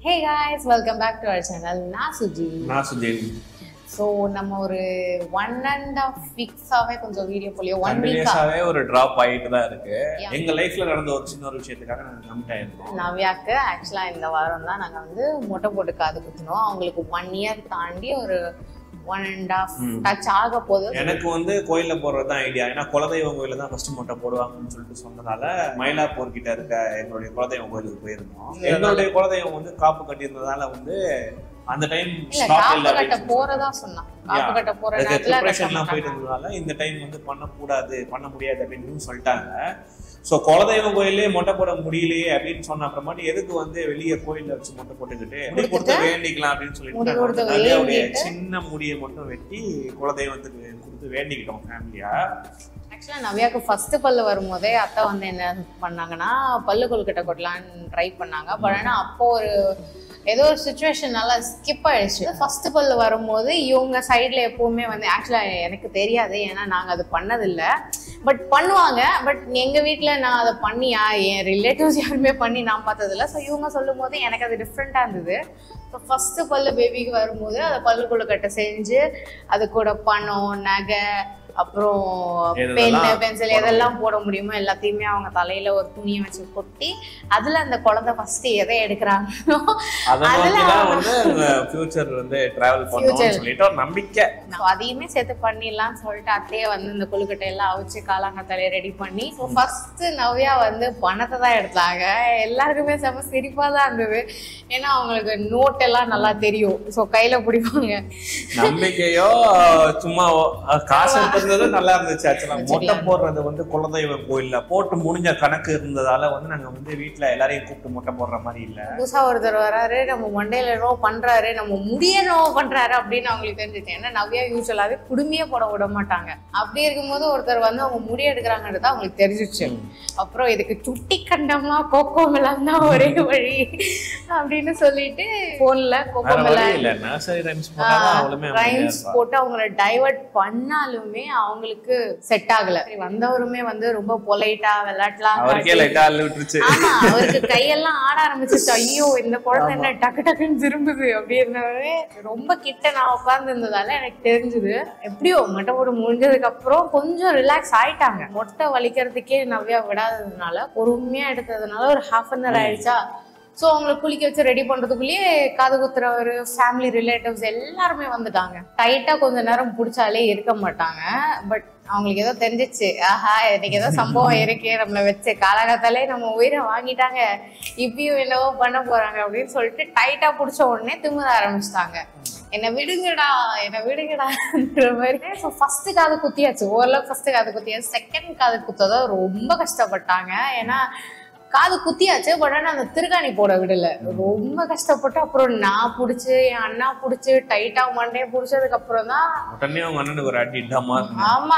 Hey guys welcome back to our channel நான் சுஜி நான் Sujin so நம்ம ஒரு ஒன் அண்ட் ஆஃப் வீக்ஸாவே கொஞ்சம் வீடியோ போலியோ ஒன் வீக்கா கண்டினியூஸாவே ஒரு டிராப் ஆயிட்டு தான் இருக்கு Yeah. எங்க லைஃப்ல நடந்த ஒரு சின்ன ஒரு விஷயத்துக்காக நாங்க கமிட் ஆயிருந்தோம் நவ்யாக்கு ஆக்சுவலாக இந்த வாரம் தான் நாங்கள் வந்து மொட்டை போட்டு காது குத்தினோம் அவங்களுக்கு ஒன் இயர் தாண்டி ஒரு ஒன் அண்ட் ஆஃப் ம். டச் ஆக போகுது எனக்கு வந்து கோயில்ல போடுறது தான் ஐடியா ஏன்னா குலதெய்வம் கோயில தான் ஃபர்ஸ்ட் மொட்டை போடுவாங்கன்னு சொல்லிட்டு சொன்னதால மயிலாப்பூர் கிட்ட இருக்க எங்களுடைய குலதெய்வம் கோயிலுக்கு போயிருந்தோம் எங்களுடைய குலதெய்வம் வந்து காப்பு கட்டியிருந்ததால வந்து அந்த டைம் இல்ல ஸ்டாப் காப்பு இல்ல கட்ட போறதா சொன்னான் காப்பு கட்ட போற அதுக்கு நேரத்துல ப்ரிப்பரேஷன்லாம் போயிட்டு இருந்ததால இந்த டைம் வந்து பண்ணக்கூடாது பண்ண முடியாது அப்படின்னு சொல்லிட்டாங்க ஸோ குலதெய்வம் கோயிலே மொட்டை போட முடியலையே அப்படின்னு சொன்ன அப்புறமாட்டி எதுக்கு வந்து வெளியே கோயில்ல வச்சு மொட்டை போட்டுக்கிட்டு முடி கொடுத்து வேண்டிக்கலாம் அப்படின்னு முடி சொல்லிட்டு நாங்க கொடுத்து வந்து நதியாவுடைய வேண்டிட்டு- சின்ன முடியை மட்டும் வெட்டி குலதெய்வத்துக்கு கொடுத்து வேண்டிக்கிட்டோம் ஃபேமிலியா ஆக்சுவலாக நவ்யாக்கு ஃபர்ஸ்ட் பல்லு வரும்போதே அத்தை வந்து என்ன பண்ணாங்கன்னா பல்லு கொழுக்கட்டை கொட்டலான்னு ட்ரை பண்ணாங்க பட் ஆனால் அப்போ ஒரு ஏதோ ஒரு சுச்சுவேஷன் நல்லா ஸ்கிப் ஆயிடுச்சு ஃபர்ஸ்ட் பல்லு வரும்போது இவங்க சைடில் எப்பவுமே வந்து ஆக்சுவலாக எனக்கு தெரியாது ஏன்னா நாங்கள் அது பண்ணதில்லை பட் பண்ணுவாங்க பட் எங்கள் வீட்டில் நான் அதை பண்ணியா என் ரிலேட்டிவ்ஸ் யாருமே பண்ணி நான் பார்த்ததில்ல ஸோ இவங்க சொல்லும் போது எனக்கு அது டிஃப்ரெண்ட்டாக இருந்தது ஸோ ஃபஸ்ட்டு பல்லு பேபிக்கு வரும்போது அதை பல்லு கொழுக்கட்டை செஞ்சு அது கூட பணம் நகை அப்புறம் எதெல்லாம் பென்னு பென்சில் போட எதெல்லாம் போட முடியுமோ எல்லாத்தையுமே அவங்க தலையில ஒரு துணியை வச்சு கொட்டி அதுல அந்த குழந்தை ஃபர்ஸ்ட் எதை எடுக்கிறாங்களோ அதை அதுல நோக்கி தான் அவங்க- வந்து ஃபியூச்சர் வந்து டிராவல் Future. பண்ணணும்னு சொல்லிட்டு ஒரு நம்பிக்கை So அதையுமே சேர்த்து பண்ணிடலாம்னு சொல்லிட்டு அத்தையே வந்து இந்த கொழுக்கட்டை எல்லாம் அவிச்சு காலாங்கத்தாலே ரெடி பண்ணி ஸோ ஃபர்ஸ்ட் நவ்யா வந்து பணத்தை தான் எடுத்தாங்க எல்லாருக்குமே செம சிரிப்பா தான் இருந்தது ஏன்னா அவங்களுக்கு நோட் எல்லாம் நல்லா தெரியும் ஸோ கையில பிடிப்பாங்க நம்பிக்கையோ சும்மா அஹ், காசு இருந்தது நல்லா இருந்துச்சு ஆக்சுவலா மொட்டை போடுறது வந்து குலதெய்வம் கோயில்ல போட்டு முடிஞ்ச கணக்கு இருந்ததால வந்து நாங்க வந்து வீட்ல எல்லாரையும் கூப்பிட்டு மொட்டை போடுற மாதிரி இல்ல புதுசா ஒருத்தர் வராரு நம்ம மண்டையில என்னவோ பண்றாரு நம்ம முடிய என்னவோ பண்றாரு அப்படின்னு அவங்களுக்கு தெரிஞ்சுச்சு ஏன்னா நவ்யா யூஸ்வலாவே குடுமையே போட விட மாட்டாங்க அப்படி இருக்கும்போது ஒருத்தர் வந்து அவங்க முடி எடுக்கிறாங்கன்றது அவங்களுக்கு தெரிஞ்சிச்சு அப்புறம் இதுக்கு சுட்டி கண்டமா கோகோ மெலான் தான் ஒரே வழி அப்படின்னு சொல்லிட்டு போன்ல கோகோ வேற வழி மெலான் இல்ல நர்சரி ரைம்ஸ் போட்டாதான் அவளுமே அமைதியா ரைம்ஸ் இருப்பா. போட்டு அவங்கள டைவர்ட் பண்ணாலுமே அவங்களுக்கு செட் ஆகல சரி, வந்தவருமே வந்து ரொம்ப பொலைட்டா விளையாட்டலாம் அவருக்கே லைட்டா அள்ளு விட்டுருச்சு ஆமா அவருக்கு கையெல்லாம் ஆட ஆரம்பிச்சிச்சு ஐயோ இந்த குழந்தை என்ன டக்கு டக்குன்னு திரும்புது அப்படின்னாவே ரொம்ப கிட்ட நான் உட்கார்ந்து இருந்ததால எனக்கு தெரிஞ்சது எப்படியோ மொட்டை போட்டு முடிஞ்சதுக்கு அப்புறம் கொஞ்சம் ரிலாக்ஸ் ஆயிட்டாங்க மொட்டை வலிக்கிறதுக்கே நவ்யா விடாததுனால பொறுமையா எடுத்ததுனால ஒரு ஹாஃப் அன் ஹவர் ஆயிடுச்சா ஸோ அவங்களை குளிக்க வச்சு ரெடி பண்றதுக்குள்ளேயே காது குத்துறவர் ஃபேமிலி ரிலேட்டிவ்ஸ் எல்லாருமே வந்துட்டாங்க டைட்டா கொஞ்ச நேரம் பிடிச்சாலே இருக்க மாட்டாங்க பட் அவங்களுக்கு ஏதோ தெரிஞ்சிச்சு ஆஹா இன்னைக்கு ஏதோ சம்பவம் இருக்கு நம்மளை வச்சு காலகாத்தாலே நம்ம உயிரை வாங்கிட்டாங்க இப்பயும் என்னவோ பண்ண போறாங்க அப்படின்னு சொல்லிட்டு டைட்டா பிடிச்ச உடனே திமிர ஆரம்பிச்சிட்டாங்க என்னை விடுங்கடா என்னை விடுங்கடான்ற மாதிரி ஸோ ஃபர்ஸ்ட் காது குத்தியாச்சு ஓரளவுக்கு ஃபர்ஸ்ட் காது குத்தியாச்சு செகண்ட் காது குத்ததை ரொம்ப கஷ்டப்பட்டாங்க ஏன்னா காது குத்தியாச்சு பட் ஆனால் அந்த திருகாணி போட விடல ரொம்ப கஷ்டப்பட்டு அப்புறம் நான் பிடிச்சி என் அண்ணா பிடிச்சி டைட்டா மண்டையை பிடிச்சதுக்கு அப்புறம் தான் உடனே உங்க அண்ணனுக்கு ஒரு அடி டமா ஆமா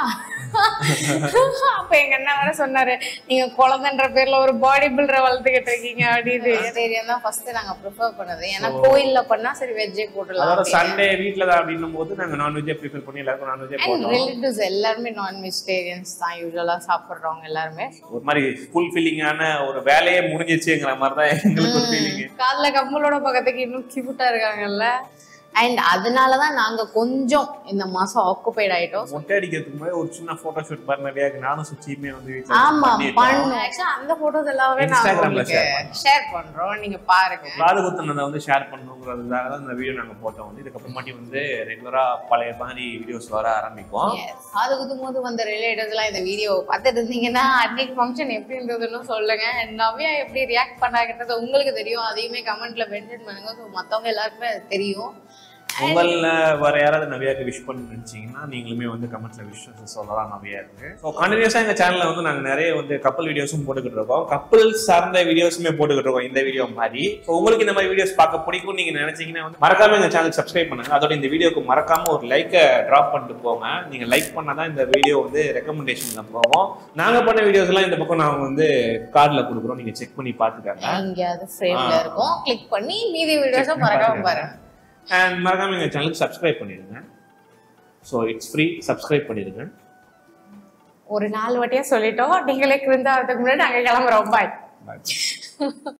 அப்ப எங்க அண்ணா வேற சொன்னாரு நீங்க குழந்தைன்ற பேர்ல ஒரு பாடி பில்டரை வளர்த்துக்கிட்டு இருக்கீங்க அப்படின்னு வெஜிடேரியன் தான் ஃபர்ஸ்ட் நாங்க ப்ரிஃபர் பண்ணது ஏன்னா கோயில்ல பண்ணா சரி வெஜ்ஜே போட்டுடலாம் அதோட சண்டே வீட்ல தான் அப்படின்னும் போது நாங்க நான்வெஜ்ஜே ப்ரிஃபர் பண்ணி எல்லாருக்கும் நான்வெஜ்ஜே அண்ட் போட்டோம் ரிலேட்டிவ்ஸ் எல்லாருமே நான் வெஜிடேரியன்ஸ் தான் யூஸ்வலா சாப்பிடுறவங்க எல்லாருமே ஒரு மாதிரி ஃபுல் ஃபில்லிங்கான ஒரு வேலையே முடிஞ்சிச்சுங்கிற மாதிரி தான் எங்களுக்கு ஒரு ஃபீலிங் காதுல கம்மலோட பக்கத்துக்கு இன்னும் கியூட்டா இருக்காங்கல்ல அண்ட் அதனாலதான் நாங்க கொஞ்சம் இந்த மாசம் ஆக்குபைட் ஆயிட்டோம் மொட்டை அடிக்கிறதுக்கு முன்னாடி ஒரு சின்ன போட்டோ ஷூட் மாதிரி நிறைய நானும் சுச்சியுமே வந்து வீட்டுல ஆமா பண்ணிட்டோம். பண்ணோம் ஆக்சுவலா அந்த போட்டோஸ் எல்லாமே நாங்க Instagramல உங்களுக்கு share ஷேர் பண்றோம் நீங்க பாருங்க காது குத்துனதை வந்து ஷேர் பண்ணணுங்கிறதுக்காக தான் இந்த வீடியோ நாங்க போட்டோம் வந்து இதுக்கப்புறமாட்டி வந்து ரெகுலரா பழைய மாதிரி வீடியோஸ் வர ஆரம்பிக்கும் Yes. காது குத்தும் போது வந்த ரிலேட்டிவ்ஸ் எல்லாம் இந்த வீடியோ பார்த்துட்டு இருந்தீங்கன்னா அன்னைக்கு ஃபங்க்ஷன் எப்படி இருந்ததுன்னு சொல்லுங்க நவ்யா எப்படி ரியாக்ட் பண்ணாங்கன்றது உங்களுக்கு தெரியும் அதையுமே கமெண்ட்ல மென்ஷன் பண்ணுங்க ஸோ மத்தவங்க எல்லாருக்குமே அது தெரியும் உங்கள வேற யாராவது நவியாக்கு விஷ் பண்ணி நினைச்சீங்கன்னா நீங்களுமே வந்து கமெண்ட்ல விஷ் சொல்லலாம் நவியா இருக்கு ஸோ கண்டினியூஸா எங்க சேனல்ல வந்து நாங்க நிறைய வந்து கப்பல் வீடியோஸும் போட்டுக்கிட்டு இருக்கோம் கப்பல் சார்ந்த வீடியோஸுமே போட்டுக்கிட்டு இருக்கோம் இந்த வீடியோ மாதிரி ஸோ உங்களுக்கு இந்த மாதிரி வீடியோஸ் பார்க்க பிடிக்கும் நீங்க நினைச்சீங்கன்னா வந்து மறக்காம எங்க சேனல் சப்ஸ்கிரைப் பண்ணுங்க அதோட இந்த வீடியோக்கு மறக்காம ஒரு லைக்கை டிராப் பண்ணிட்டு போங்க நீங்க லைக் பண்ணாதான் இந்த வீடியோ வந்து ரெக்கமெண்டேஷன்ல போகும் நாங்க பண்ண வீடியோஸ் எல்லாம் இந்த பக்கம் நாங்க வந்து கார்டில் கொடுக்குறோம் நீங்க செக் பண்ணி பாத்துக்கங்க எங்கேயாவது ஃப்ரேம்ல ஆ. இருக்கும் கிளிக் பண்ணி மீதி வீடியோஸை மறக்காம பாருங்க அண்ட் மறக்காம எங்க சேனலுக்கு சப்ஸ்கிரைப் பண்ணிடுங்க ஸோ இட்ஸ் ஃப்ரீ சப்ஸ்கிரைப் பண்ணிடுங்க ஒரு நாலு வாட்டியா சொல்லிட்டோம் நீங்களே கிருந்தாவதுக்கு முன்னாடி நாங்க கிளம்புறோம் பாய் Bye.